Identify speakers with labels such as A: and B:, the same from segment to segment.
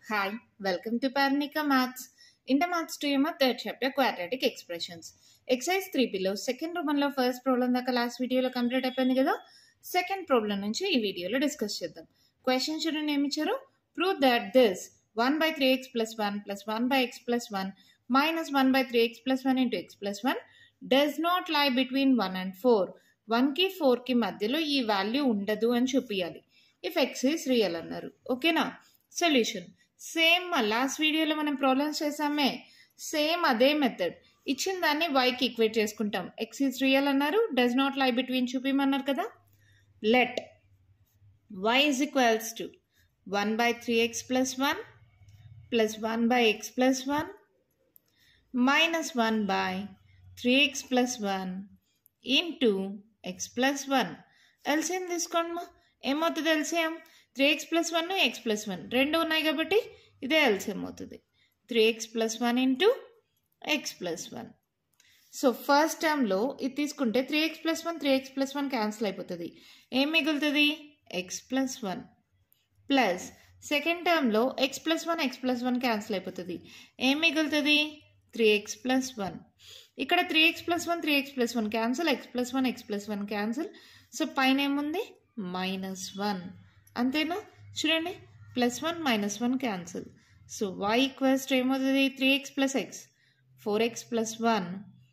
A: Hi, welcome to Paranika Maths. Inter Maths 2 ఏమో third chapter quadratic expressions exercise three below second రూపంలో first problem దాకా last వీడియోలో complete అయిపోయింది కదా second problem నుంచి ఈ వీడియోలో డిస్కస్ చేద్దాం క్వశ్చన్ చూడండి ఏమి ఇచ్చారు prove that this one by three x plus one plus one by x plus one minus one by three x plus one into x plus one does not lie between one and four వన్కి ఫోర్కి మధ్యలో ఈ value ఉండదు అని చూపించాలి if X is real అన్నారు ఓకేనా solution same last వీడియోలో మనం ప్రాబ్లమ్స్ చేసామే సేమ్ అదే మెథడ్ ఇచ్చిన దాన్ని వైకి ఈక్వేట్ చేసుకుంటాం ఎక్స్ ఈజ్ రియల్ అన్నారు డస్ నాట్ లై బిట్వీన్ చూపిమన్నారు కదా let y is equals to one by three x plus one plus one by x plus one minus one by three x plus one into x plus one LCM తీసుకోండి మా ఏమవుతుంది LCM three x plus one x plus one రెండు ఉన్నాయి కాబట్టి ఇదే LCM అవుతుంది three x plus one into x plus one so first టర్మ్లో ఇది తీసుకుంటే three x plus one three x plus one cancel అయిపోతుంది ఏం మిగులుతుంది x plus one plus second టర్మ్లో x plus one x plus one cancel అయిపోతుంది ఏం మిగులుతుంది త్రీ ఎక్స్ ప్లస్ వన్ ఇక్కడ three x plus one three x plus one cancel x plus one x plus one cancel so పైన ఏముంది minus one అంతేనా చూడండి plus one minus one cancel so y equals to ఏమవుతుంది three x plus x four x plus one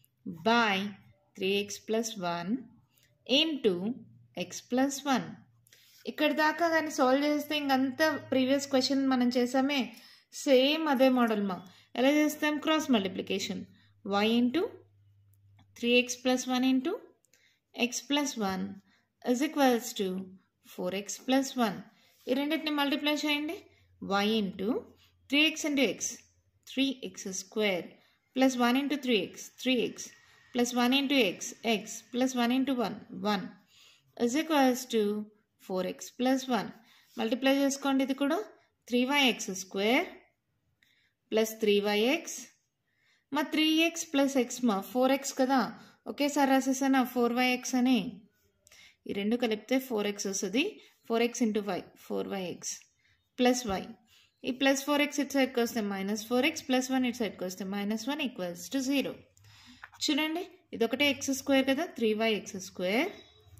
A: by three x plus one into x plus one ఇక్కడ దాకా కానీ solve చేస్తే ఇంకంతా ప్రీవియస్ క్వశ్చన్ మనం చేసామే same అదే మోడల్ మా ఎలా చేస్తాం cross multiplication y into three x plus one into x plus one is equals to four x plus one ఈ రెండింటిని మల్టిప్లై చేయండి y into three x into x three x square plus one into three x three x plus one into x x plus one into one one is equals to four x plus one multiply చేసుకోండి ఇది కూడా three y x square plus three y x మా three x plus x మా four x కదా ఒకేసారి రాసేసానా four y X అని ఈ రెండు కలిపితే ఫోర్ ఎక్స్ వస్తుంది four x into y four y x plus y ఈ ప్లస్ ఫోర్ ఎక్స్ ఇటు సైడ్కి వస్తే minus four x plus one ఇటు సైడ్కి వస్తే minus one equals to zero చూడండి ఇది ఒకటే ఎక్స్ స్క్వేర్ కదా త్రీ వై ఎక్స్ స్క్వేర్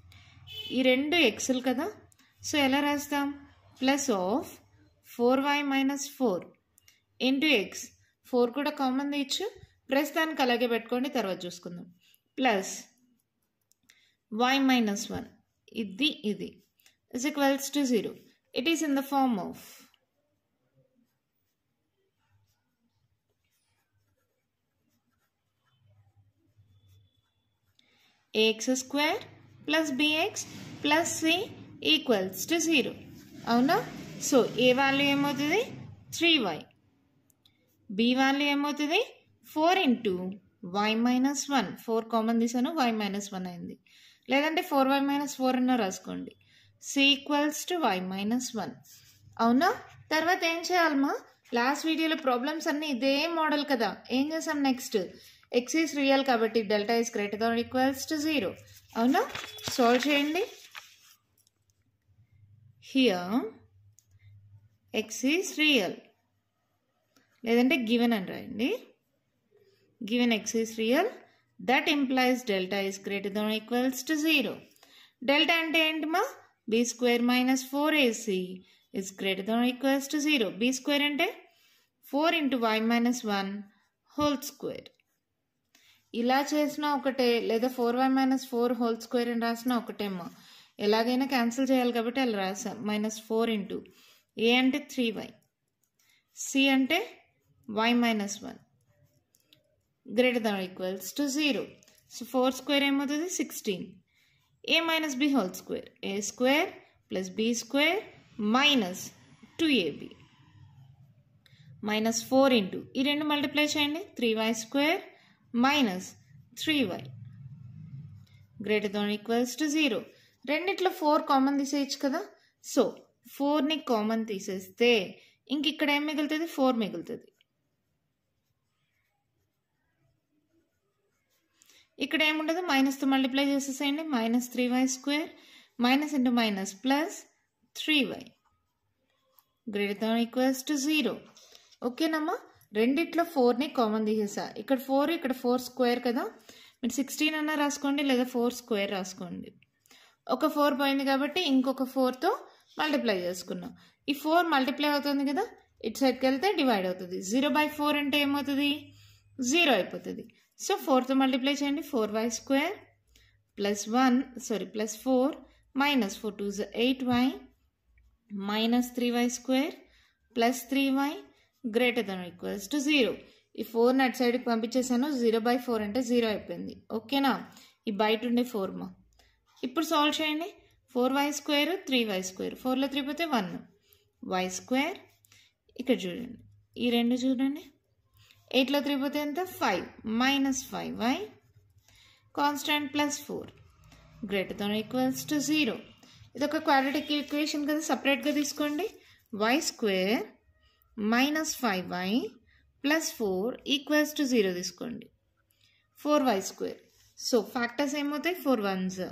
A: ఈ రెండు ఎక్స్లు కదా సో ఎలా రాస్తాం plus of four y minus four into x four కూడా కామన్ తీయచ్చు ప్రస్తుతానికి అలాగే పెట్టుకోండి తర్వాత చూసుకుందాం ప్లస్ y minus 1 ఇది ఇది is equals to 0 it is in the form of ax square plus bx plus c equals to 0 అవునా సో ఏ వాల్యూ ఏమవుతుంది త్రీ వై బి వాల్యూ ఏమవుతుంది four into y minus one four common తీసాను y minus one అయింది లేదంటే four y minus four అన్న రాసుకోండి C equals to y minus one అవునా తర్వాత ఏం చేయాలమ్మా లాస్ట్ వీడియోలో ప్రాబ్లమ్స్ అన్నీ ఇదే మోడల్ కదా ఏం చేసాం నెక్స్ట్ ఎక్స్ ఈస్ రియల్ కాబట్టి delta is greater than equals to zero అవునా సాల్వ్ చేయండి హియర్ ఎక్స్ ఈస్ రియల్ లేదంటే గివెన్ అని రాయండి given x is real that implies delta is greater than equals to zero delta అంటే ఏంటి మా B square minus four AC is greater than equals to zero B square అంటే four into y minus one whole square ఇలా చేసినా ఒకటే లేదా four y minus four whole square అని రాసినా ఒకటేమో ఎలాగైనా క్యాన్సిల్ చేయాలి కాబట్టి అలా రాసాం మైనస్ ఫోర్ ఇంటూ ఏ అంటే త్రీ వై సి అంటే y minus one greater than equals to zero so four square ఏమవుతుంది sixteen A minus B whole square A square plus B square minus two AB minus four into ఈ రెండు multiply చేయండి three y square minus three y greater than equals to zero రెండిట్లో four common తీసేయచ్చు కదా so ఫోర్ని common తీసేస్తే ఇంక ఇక్కడ ఏం మిగులుతుంది ఫోర్ మిగులుతుంది ఇక్కడ ఏముండదు మైనస్తో మల్టిప్లై చేసేసేయండి minus three y square minus into minus plus three y greater than equals to zero ఓకేనమ్మా రెండిట్లో ఫోర్ని కామన్ తీసేసా ఇక్కడ ఫోర్ ఇక్కడ ఫోర్ స్క్వేర్ కదా మీరు సిక్స్టీన్ అన్న రాసుకోండి లేదా ఫోర్ స్క్వేర్ రాసుకోండి ఒక ఫోర్ పోయింది కాబట్టి ఇంకొక ఫోర్తో మల్టిప్లై చేసుకున్నాం ఈ ఫోర్ మల్టిప్లై అవుతుంది కదా ఇటు సైడ్కి వెళ్తే డివైడ్ అవుతుంది జీరో బై ఫోర్ అంటే ఏమవుతుంది జీరో అయిపోతుంది సో ఫోర్తో మల్టిప్లై చేయండి four y square plus one sorry plus four minus four two eight y minus three y square plus three y greater than equals to zero ఈ four అటు సైడ్కి పంపించేసాను zero by four అంటే zero అయిపోయింది ఓకేనా ఈ బయట ఉండే ఫోర్ మా ఇప్పుడు సాల్వ్ చేయండి four y square three y square ఫోర్లో త్రీ పోతే వన్ వై స్క్వేర్ ఇక్కడ చూడండి ఈ రెండు చూడండి ఎయిట్లో త్రీ పోతే ఎంత five minus five y constant plus four greater than equals to zero ఇది ఒక క్వాడ్రటిక్ ఈక్వేషన్ కదా సపరేట్గా తీసుకోండి y square minus five y plus four equals to zero తీసుకోండి four y square so factors ఏమవుతాయి ఫోర్ వన్స్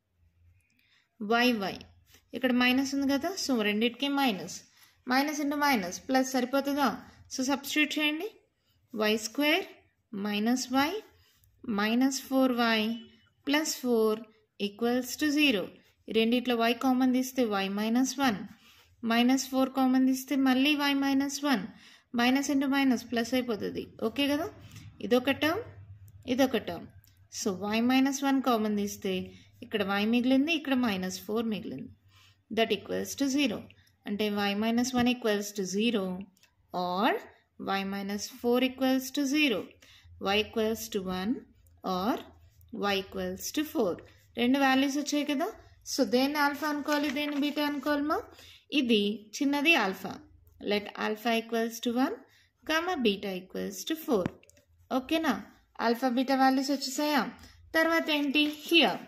A: వై వై ఇక్కడ minus ఉంది కదా సో రెండింటికి minus minus into minus plus సరిపోతుందా సో సబ్స్టిట్యూట్ చేయండి y square minus y minus four y plus four equals to zero రెండిట్లో y common తీస్తే y minus one minus four common తీస్తే మళ్ళీ y minus one minus into minus plus అయిపోతుంది okay కదా ఇదొక term ఇదొక term so y minus one common తీస్తే ఇక్కడ వై మిగిలింది ఇక్కడ మైనస్ ఫోర్ మిగిలింది దట్ ఈక్వల్స్ టు జీరో అంటే y minus one equals to zero or y minus four equals to zero y equals to one or y equals to four రెండు values వచ్చాయి కదా so దేన్ని alpha అనుకోవాలి దేన్ని beta అనుకోవాలమా ఇది చిన్నది alpha let alpha equals to one comma beta equals to four ఓకేనా ఆల్ఫా బీటా వాల్యూస్ వచ్చేసాయా తర్వాత ఏంటి here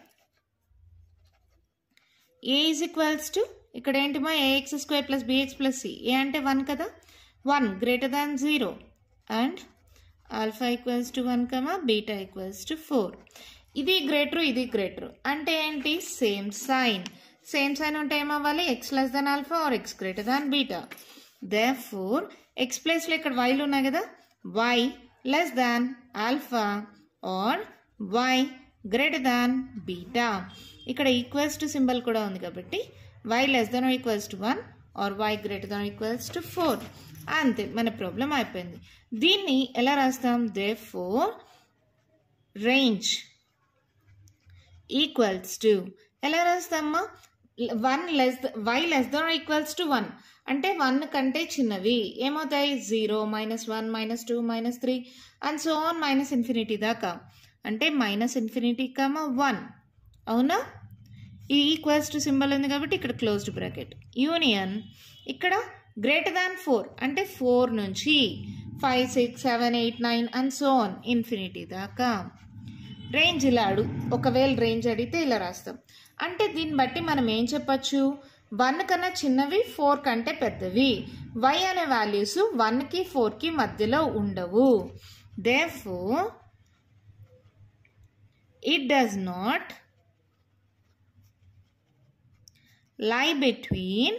A: a is equals to ఇక్కడ ఏంటి మా a x square plus b x plus c a అంటే వన్ కదా one greater than zero and alpha equals to one comma beta equals to four ఇది గ్రేటర్ ఇది గ్రేటర్ అంటే ఏంటి సేమ్ సైన్ సేమ్ సైన్ ఉంటే ఏమవ్వాలి x less than alpha or x greater than beta therefore x ప్లేస్లో ఇక్కడ వైలు ఉన్నాయి కదా y less than alpha or y greater than beta ఇక్కడ ఈక్వల్స్ టు సింబల్ కూడా ఉంది కాబట్టి y less than equals to one or y greater than equals to four అంతే మన ప్రాబ్లం అయిపోయింది దీన్ని ఎలా రాస్తాం therefore range equals to ఎలా రాస్తామా one less y less than equals to one అంటే వన్ కంటే చిన్నవి ఏమవుతాయి zero minus one minus two minus three and so on minus infinity దాకా అంటే మైనస్ ఇన్ఫినిటీ కమా వన్ అవునా ఈ ఈక్వల్స్ టు సింబల్ ఉంది కాబట్టి ఇక్కడ క్లోజ్డ్ బ్రాకెట్ యూనియన్ ఇక్కడ గ్రేటర్ దాన్ ఫోర్ అంటే ఫోర్ నుంచి five six seven eight nine and so on infinity దాకా రేంజ్ ఇలా అడు ఒకవేళ రేంజ్ అడిగితే ఇలా రాస్తాం అంటే దీన్ని బట్టి మనం ఏం చెప్పచ్చు వన్ కన్నా చిన్నవి ఫోర్ కంటే పెద్దవి వై అనే వాల్యూస్ వన్కి ఫోర్కి మధ్యలో ఉండవు therefore it does not lie between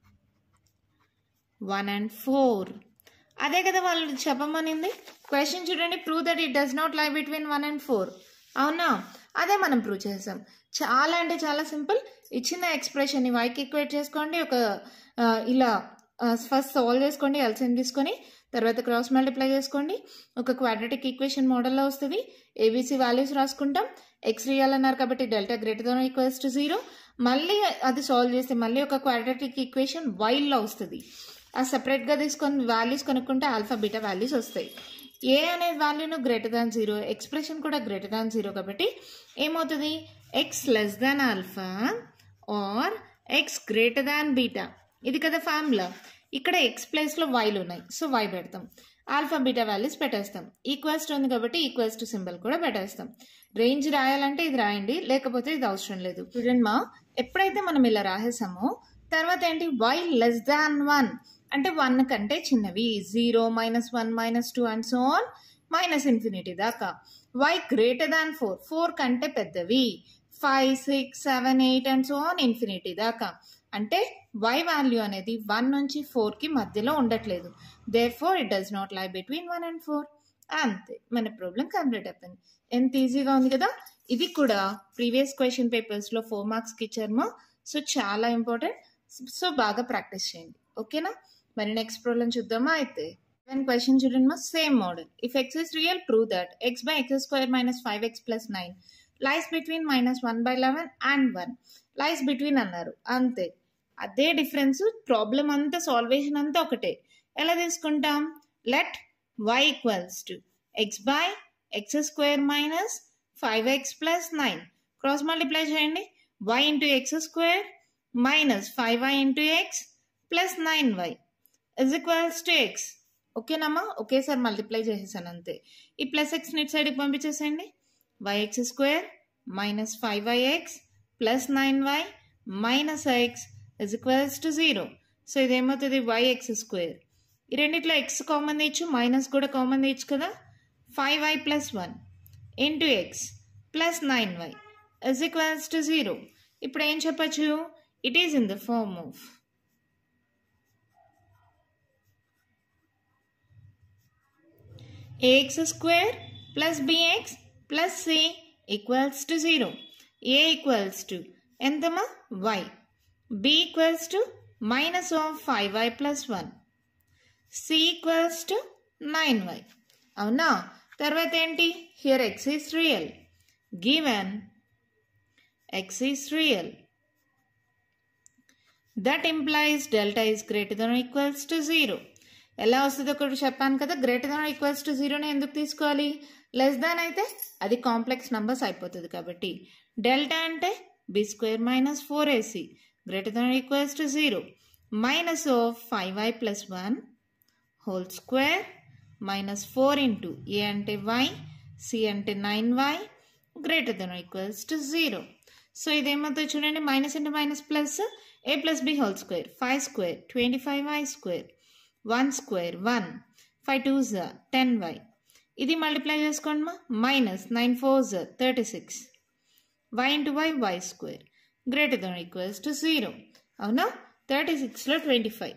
A: 1 and 4 అదే కదా వాళ్ళు చెప్పమనింది క్వశ్చన్ చూడండి prove that it does not lie between one and four అవునా అదే మనం ప్రూవ్ చేసాం చాలా అంటే చాలా సింపుల్ ఇచ్చిన ఎక్స్ప్రెషన్ని వైకి ఈక్వేట్ చేసుకోండి ఒక ఆ, ఇలా ఫస్ట్ సాల్వ్ చేసుకోండి ఎల్సిఎం తీసుకొని తర్వాత క్రాస్ మల్టిప్లై చేసుకోండి ఒక క్వాడ్రటిక్ ఈక్వేషన్ మోడల్లో వస్తుంది ఏబీసీ వాల్యూస్ రాసుకుంటాం ఎక్స్ రియల్ అన్నారు కాబట్టి delta greater than equals to zero మళ్ళీ అది సాల్వ్ చేస్తే మళ్ళీ ఒక క్వాడ్రటిక్ ఈక్వేషన్ వైల్లో వస్తుంది ఆ సపరేట్గా తీసుకొని వాల్యూస్ కనుక్కుంటే ఆల్ఫా బీటా వాల్యూస్ వస్తాయి ఏ అనే వాల్యూను గ్రేటర్ దాన్ జీరో ఎక్స్ప్రెషన్ కూడా గ్రేటర్ దాన్ జీరో కాబట్టి ఏమవుతుంది x less than alpha or x greater than beta ఇది కదా ఫార్ములా ఇక్కడ ఎక్స్ ప్లేస్లో వైలు ఉన్నాయి సో వై పెడతాం ఆల్ఫా బీటా వాల్యూస్ పెట్టేస్తాం ఈక్వల్స్ టు ఉంది కాబట్టి ఈక్వల్స్ టు సింబల్ కూడా పెట్టేస్తాం రేంజ్ రాయాలంటే ఇది రాయండి లేకపోతే ఇది అవసరం లేదు చూడండి మా ఎప్పుడైతే మనం ఇలా రాసేసామో తర్వాత ఏంటి వై లెస్ దాన్ వన్ అంటే వన్ కంటే చిన్నవి zero minus one minus two and so on minus infinity దాకా y greater than four four కంటే పెద్దవి five six seven eight and so on infinity దాకా అంటే వై వాల్యూ అనేది వన్ నుంచి ఫోర్కి మధ్యలో ఉండట్లేదు therefore it does not lie between one and four అంతే మన ప్రాబ్లం కంప్లీట్ అయిపోయింది ఎంత ఈజీగా ఉంది కదా ఇది కూడా ప్రీవియస్ క్వశ్చన్ పేపర్స్లో ఫోర్ మార్క్స్కి ఇచ్చారమో సో చాలా ఇంపార్టెంట్ సో బాగా ప్రాక్టీస్ చేయండి ఓకేనా మరి నెక్స్ట్ ప్రాబ్లం చూద్దామా అయితే సెవెన్ క్వశ్చన్ చూడండి మా same model if x is real prove that x by x square minus five x plus nine lies between minus one by eleven and one lies between అన్నారు అంతే అదే difference problem అంతా salvation అంతా ఒకటే ఎలా తీసుకుంటాం let y equals to x by x square minus five x plus nine cross multiply చేయండి y into x square minus five y into x plus nine y is equals to x ఓకేనమ్మా ఒకేసారి multiply చేసేసాను అంతే ఈ plus x నెట్ సైడ్కి పంపించేసేయండి y x square minus five y x plus nine y minus x is equals to zero so ఇదేమవుతుంది y x square ఈ రెండిట్లో ఎక్స్ కామన్ తీయచ్చు మైనస్ కూడా కామన్ తీయచ్చు కదా five y plus one into x plus nine y is equals to zero ఇప్పుడు ఏం చెప్పచ్చు it is in the form of ax square plus bx plus c equals to 0. a equals to ఎంతమా y. b equals to minus of 5y plus 1. c equals to 9y. అవునా తర్వాత ఏంటి here x is real given x is real that implies delta is greater than equals to zero ఎలా వస్తుందో ఒకటి చెప్పాను కదా greater than equals to జీరోని ఎందుకు తీసుకోవాలి లెస్ దాన్ అయితే అది కాంప్లెక్స్ నంబర్స్ అయిపోతుంది కాబట్టి డెల్టా అంటే b square minus four a c greater than equals to zero minus of five y plus one whole square minus four into ఏ అంటే వై సి అంటే nine y greater than equals to zero so ఇదేమవుతుంది చూడండి minus into minus plus a plus b whole square five square twenty five y square one square one five two జ ten y ఇది multiply చేసుకోండి మా minus nine four జ thirty six y into y y square greater than equals to zero అవునా thirty సిక్స్లో twenty five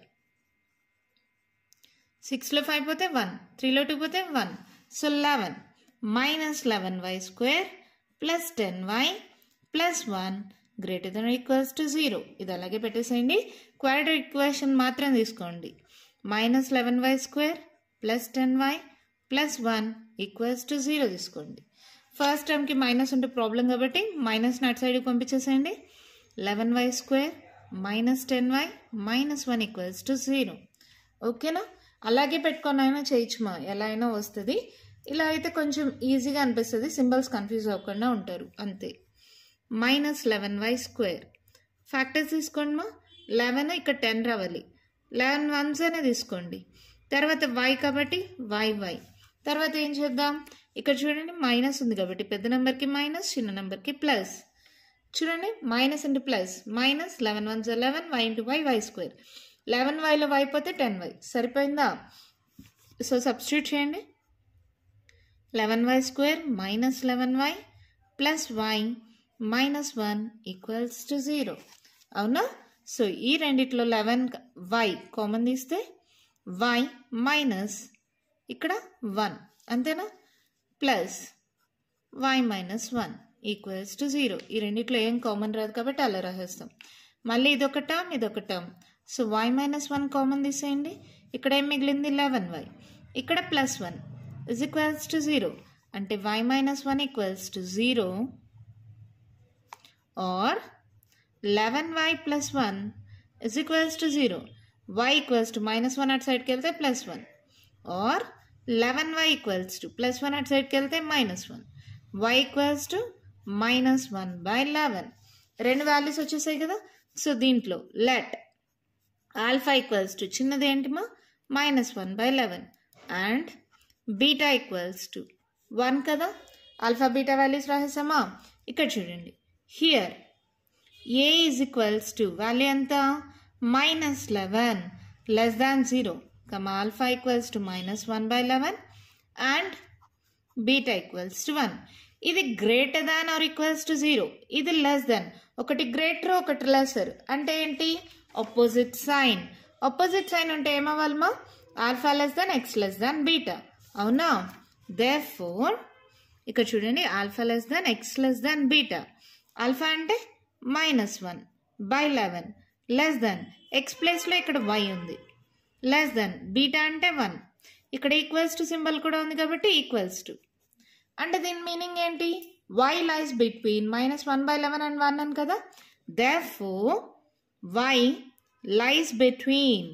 A: సిక్స్లో five పోతే one త్రీలో టూ పోతే one so eleven minus eleven y square plus ten y plus one greater than equals to zero ఇది అలాగే పెట్టేసేయండి quadratic equation మాత్రం తీసుకోండి minus eleven y square plus ten y plus one equals to zero తీసుకోండి first టర్మ్కి minus ఉంటే problem కాబట్టి minus నట్ side పంపించేసేయండి eleven y square minus ten y minus one equals to zero ఓకేనా అలాగే పెట్టుకొని అయినా చేయొచ్చుమా ఎలా అయినా వస్తుంది ఇలా అయితే కొంచెం ఈజీగా అనిపిస్తుంది సింబల్స్ కన్ఫ్యూజ్ అవ్వకుండా ఉంటారు అంతే minus eleven y square factors తీసుకోండి మా లెవెన్ ఇక్కడ టెన్ రావాలి లెవెన్ వన్స్ అనే తీసుకోండి తర్వాత వై కాబట్టి వై వై తర్వాత ఏం చేద్దాం ఇక్కడ చూడండి మైనస్ ఉంది కాబట్టి పెద్ద నెంబర్కి మైనస్ చిన్న నెంబర్కి ప్లస్ చూడండి minus into plus minus eleven ones eleven y into y y square eleven వైలో వై పోతే టెన్ వై సరిపోయిందా సో సబ్స్టిట్యూట్ చేయండి eleven y square minus eleven y plus y minus one equals to zero అవునా so ఈ రెండిట్లో eleven y common తీస్తే y minus ఇక్కడ one అంతేనా plus y minus one equals to zero ఈ రెండిట్లో ఏం కామన్ రాదు కాబట్టి అలా రాసేస్తాం మళ్ళీ ఇదొక టర్మ్ ఇదొక term so y minus one common తీసేయండి ఇక్కడ ఏం మిగిలింది లెవెన్ వై ఇక్కడ plus one is equals to zero అంటే y minus one equals to zero or eleven y plus one is equals to zero y equals to minus one అటు సైడ్కి వెళ్తే plus one or eleven y equals to plus one అటు సైడ్కి వెళ్తే minus one y equals to minus one by eleven రెండు values వచ్చేసాయి కదా so దీంట్లో లెట్ ఆల్ఫా ఈక్వల్స్ టు చిన్నది ఏంటిమా minus one by eleven and beta equals to one కదా ఆల్ఫా బీటా వాల్యూస్ రాసేసామా ఇక్కడ చూడండి here a is equals to value ఎంత minus eleven less than zero comma alpha equals to minus one by eleven and beta equals to one ఇది greater than or equals to zero ఇది less than ఒకటి greater ఒకటి lesser అంటే ఏంటి opposite sign opposite sign ఉంటే ఏమవ్వాలమ్మా alpha less than x less than beta అవునా therefore ఇక్కడ చూడండి alpha less than x less than beta alpha అంటే minus one by eleven less than x ప్లేస్లో ఇక్కడ వై ఉంది లెస్ దాన్ బీటా అంటే వన్ ఇక్కడ ఈక్వల్స్ టు సింబల్ కూడా ఉంది కాబట్టి ఈక్వల్స్ టు అంటే దీని మీనింగ్ ఏంటి y lies between minus one by eleven and one అని కదా therefore y lies between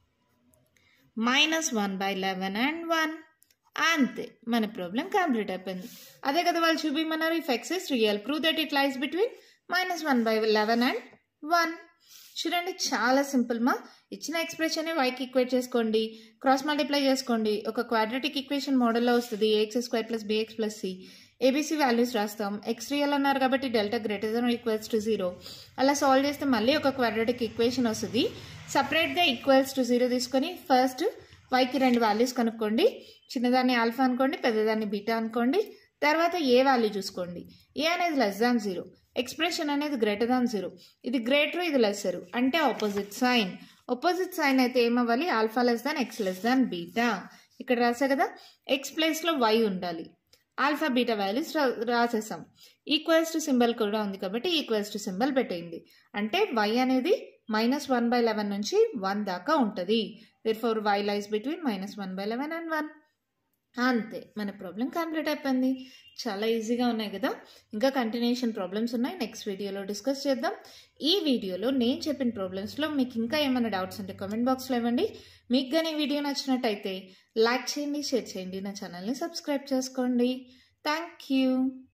A: minus one by eleven and one అంతే మన ప్రాబ్లం కంప్లీట్ అయిపోయింది అదే కదా వాళ్ళు చూపిమన్నారు if x is real prove that it lies between minus one by eleven and one చూడండి చాలా సింపుల్ మా ఇచ్చిన ఎక్స్ప్రెషన్ వైకి ఈక్వేట్ చేసుకోండి క్రాస్ మల్టిప్లై చేసుకోండి ఒక క్వాడ్రటిక్ ఈక్వేషన్ మోడల్లో వస్తుంది a x square plus b x plus c a b c values రాస్తాం ఎక్స్ రియల్ అన్నారు కాబట్టి delta greater than equals to zero అలా సాల్వ్ చేస్తే మళ్ళీ ఒక క్వాడ్రటిక్ ఈక్వేషన్ వస్తుంది సపరేట్గా ఈక్వల్స్ టు జీరో తీసుకొని ఫస్ట్ వైకి రెండు వాల్యూస్ కనుక్కోండి చిన్నదాన్ని ఆల్ఫా అనుకోండి పెద్దదాన్ని బీటా అనుకోండి తర్వాత ఏ వాల్యూ చూసుకోండి ఏ అనేది లెస్ దాన్ జీరో ఎక్స్ప్రెషన్ అనేది గ్రేటర్ దాన్ జీరో ఇది గ్రేటర్ ఇది లెస్సరు అంటే ఆపోజిట్ సైన్ ఆపోజిట్ సైన్ అయితే ఏమవ్వాలి alpha less than x less than beta ఇక్కడ రాసా కదా ఎక్స్ ప్లేస్లో వై ఉండాలి ఆల్ఫా బీటా వాల్యూస్ రాసేసాం ఈక్వల్స్ టు సింబల్ కూడా ఉంది కాబట్టి ఈక్వల్స్ టు సింబల్ పెట్టేయండి అంటే వై అనేది మైనస్ వన్ బై లెవెన్ నుంచి వన్ దాకా ఉంటుంది therefore y lies between minus one by eleven and one అంతే మన ప్రాబ్లం కంప్లీట్ అయిపోయింది చాలా ఈజీగా ఉన్నాయి కదా ఇంకా కంటిన్యూషన్ ప్రాబ్లమ్స్ ఉన్నాయి నెక్స్ట్ వీడియోలో డిస్కస్ చేద్దాం ఈ వీడియోలో నేను చెప్పిన ప్రాబ్లమ్స్లో మీకు ఇంకా ఏమైనా డౌట్స్ ఉంటే కామెంట్ బాక్స్లో ఇవ్వండి మీకు కానీ వీడియో నచ్చినట్టయితే లైక్ చేయండి షేర్ చేయండి నా ఛానల్ని సబ్స్క్రైబ్ చేసుకోండి థ్యాంక్ యూ